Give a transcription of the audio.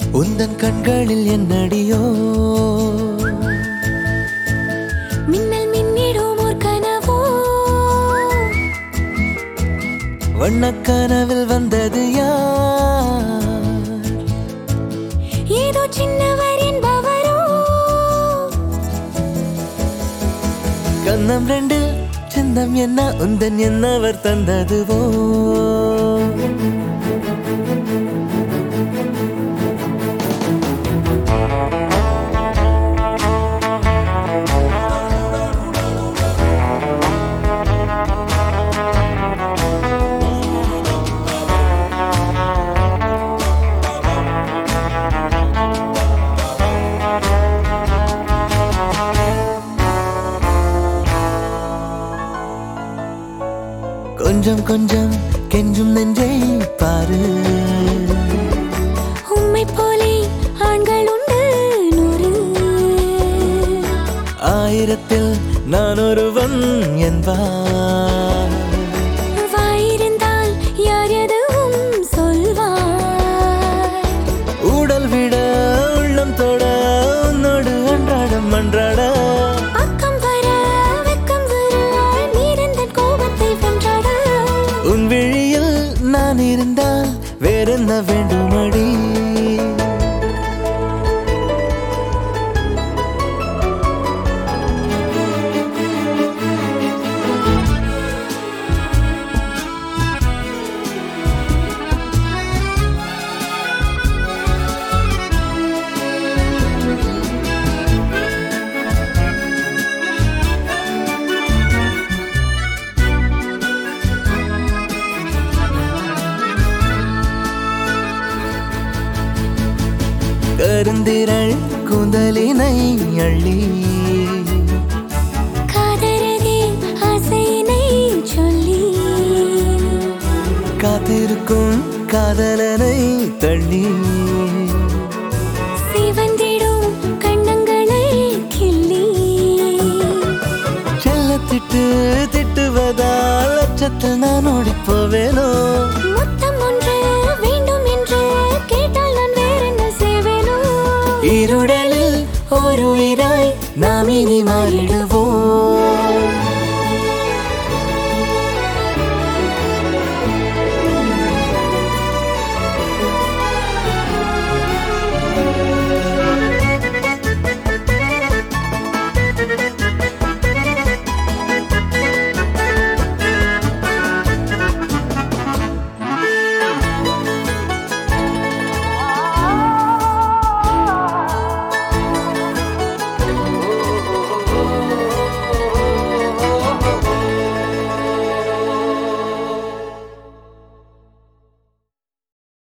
உந்தன் கண்களில் என்னடியோ மின்னல் மின்னிடும் ஓர் கனவோ வண்ணக்கனவில் வந்தது யார் ஏதோ சின்னவர் என்பவரோ கண்ணம் ரெண்டு சிந்தம் என்ன உந்தன் என்னவர் தந்ததுவோ கொஞ்சம் கொஞ்சம் கெஞ்சும் நெஞ்சை பாரு உம்மை போலே ஆண்கள் உண்டு நூறு ஆயிரத்தில் நான் ஒருவன் என்பார் வாயிருந்தால் யார் எதுவும் சொல்வார் ஊடல் விட உள்ளம் தொட உன்னோடு அன்றாடம் அன்றாட பக்கம் வர வெக்கம் வர நீரந்தன் கோபத்தை வென்றாட உன் விழியில் நான் இருந்தால் வேறென்ன வேண்டுமடி கருந்திரள் கூந்தலினை அள்ளி காதரகே ஆசையினை சொல்லி காத்திருக்கும் காதலனை தள்ளி சிவந்திடும் கண்ணங்களை கிள்ளி செல்லத்திட்டு திட்டுவதால் அச்சத்தில் நான் ஓடிப் போவேனோ முத்தம் ஒன்று வேண்டும் என்று கேட்டால் நான் வேறென்ன செய்வேனோ இருட